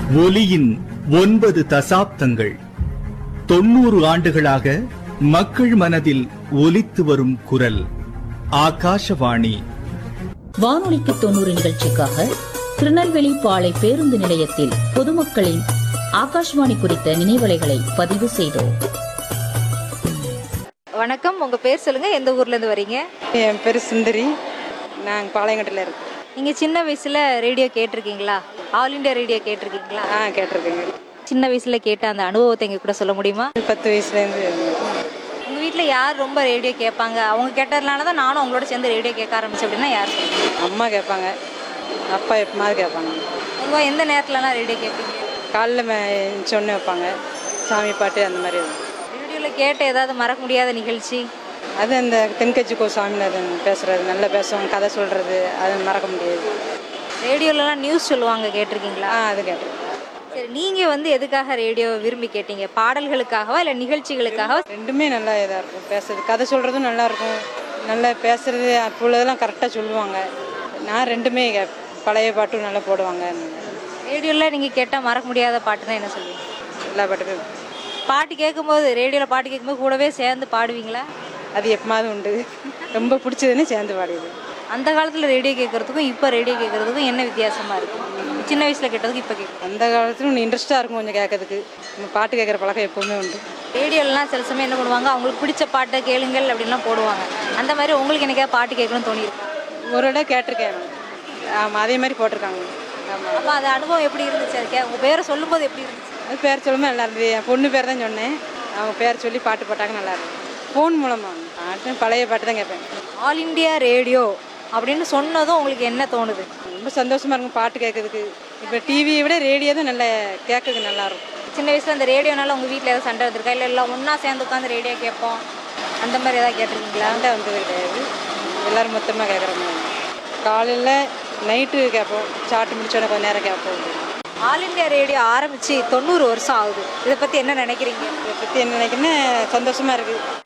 ஒலியின் ஒன்பது தசாப்தங்கள் தொண்ணூறு ஆண்டுகளாக மக்கள் மனதில் ஒலித்து வரும் குரல் ஆகாஷவாணி வானொலிக்கு தொண்ணூறு நிகழ்ச்சிக்காக திருநெல்வேலி பாளை பேருந்து நிலையத்தில் பொதுமக்களின் ஆகாஷ்வாணி குறித்த நினைவலைகளை பதிவு செய்தோம் வணக்கம் உங்க பேர் சொல்லுங்க எந்த ஊர்ல இருந்து வரீங்க என் பேர் சுந்தரி நான் பாளையங்கோட்டையில் இருக்கேன் நீங்க சின்ன வயசுல ரேடியோ கேட்டிருக்கீங்களா ஆல் இந்தியா ரேடியோ கேட்டிருக்கீங்களா ஆ கேட்டிருக்கேங்க சின்ன வயசுல கேட்ட அந்த அனுபவத்தை எங்க கூட சொல்ல முடியுமா பத்து வயசுலேருந்து உங்க வீட்ல யார் ரொம்ப ரேடியோ கேட்பாங்க அவங்க கேட்டதுனால தான் நானும் அவங்களோட சேர்ந்து ரேடியோ கேட்க ஆரம்பிச்சேன் அப்படின்னா யார் சொல்லுங்க அம்மா கேட்பாங்க அப்பா எப்பமாவது கேட்பாங்க உங்க எந்த நேரத்துலலாம் ரேடியோ கேட்பீங்க காலைல சொன்ன வைப்பாங்க சாமி பாட்டு அந்த மாதிரி இருக்கும். ரேடியோல கேட்ட ஏதாவது மறக்க முடியாத நிகழ்ச்சி அது அந்த தென்கட்சி கோ சாமிநாதன் பேசுறது நல்லா பேசுவாங்க கதை சொல்றது அது மறக்க முடியாது ரேடியோலலாம் நியூஸ் சொல்லுவாங்க கேட்டிருக்கீங்களா ஆ அது கேட்டிருக்கேன் சரி நீங்க வந்து எதுக்காக ரேடியோ விரும்பி கேட்டீங்க பாடல்களுக்காகவா இல்ல நிகழ்ச்சிகளுக்காகவா ரெண்டுமே நல்லா இதாக இருக்கும் பேசுறது கதை சொல்கிறதும் நல்லா இருக்கும் நல்லா பேசுறது அப்போ உள்ளதெல்லாம் கரெக்டாக சொல்லுவாங்க நான் ரெண்டுமே கேப்- பழைய பாட்டும் நல்லா போடுவாங்க ரேடியோல நீங்க கேட்டா மறக்க முடியாத பாட்டுனா என்ன சொல்லுவீங்க எல்லா பாட்டுமே பாட்டு கேட்கும்போது ரேடியோவில் பாட்டு கேட்கும்போது கூடவே சேர்ந்து பாடுவீங்களா அது எப்பமாவது உண்டு ரொம்ப பிடிச்சதுன்னு சேர்ந்து பாடியது அந்த காலத்தில் ரேடியோ கேட்குறதுக்கும் இப்போ ரேடியோ கேட்குறதுக்கும் என்ன வித்தியாசமாக இருக்கும் சின்ன வயசில் கேட்டதுக்கும் இப்போ கேட்கும் அந்த காலத்துல இன்னும் இன்ட்ரெஸ்ட்டாக இருக்கும் கொஞ்சம் கேட்கறதுக்கு நம்ம பாட்டு கேட்குற பழக்கம் எப்பவுமே உண்டு ரேடியோலலாம் சில சமயம் என்ன பண்ணுவாங்க அவங்களுக்கு பிடிச்ச பாட்டை கேளுங்கள் அப்படின்லாம் போடுவாங்க அந்த மாதிரி உங்களுக்கு எனக்கே பாட்டு கேட்கணும்னு தோணியிருக்கும் ஒரு இடம் கேட்டிருக்கேன் ஆமாம் அதே மாதிரி போட்டிருக்காங்க ஆமாம் அப்போ அது அனுபவம் எப்படி இருந்துச்சு அது கே உங்கள் பேரை சொல்லும்போது எப்படி இருந்துச்சு அது பேர் சொல்லும்போது நல்லா இருந்தது என் பொண்ணு பேர் தான் சொன்னேன் அவங்க பேர் சொல்லி பாட்டு போட்டாங்க நல்லா இருக்கும் ஃபோன் மூலமாக பாட்டு பழைய பாட்டு தான் கேட்பேன் ஆல் இந்தியா ரேடியோ அப்படின்னு சொன்னதும் உங்களுக்கு என்ன தோணுது ரொம்ப சந்தோஷமா இருக்கும் பாட்டு கேட்கறதுக்கு இப்போ டிவியை விட ரேடியோ தான் நல்லா கேட்கறதுக்கு நல்லா இருக்கும் சின்ன வயசில் அந்த ரேடியோனால உங்கள் வீட்டில் ஏதாவது சண்டை வந்திருக்கா இல்லை எல்லாம் ஒன்றா சேர்ந்து உட்காந்து ரேடியோ கேட்போம் அந்த மாதிரி ஏதாவது கேட்டிருக்கீங்களா சண்டை வந்தது கிடையாது எல்லாரும் மொத்தமாக கேட்குற மாதிரி காலையில் நைட்டு கேட்போம் சாப்பிட்டு முடிச்சோடனே கொஞ்ச நேரம் கேட்போம் ஆல் இந்தியா ரேடியோ ஆரம்பிச்சு தொண்ணூறு வருஷம் ஆகுது இதை பற்றி என்ன நினைக்கிறீங்க இதை பற்றி என்ன நினைக்கிறேன்னா சந்தோஷமா இருக்குது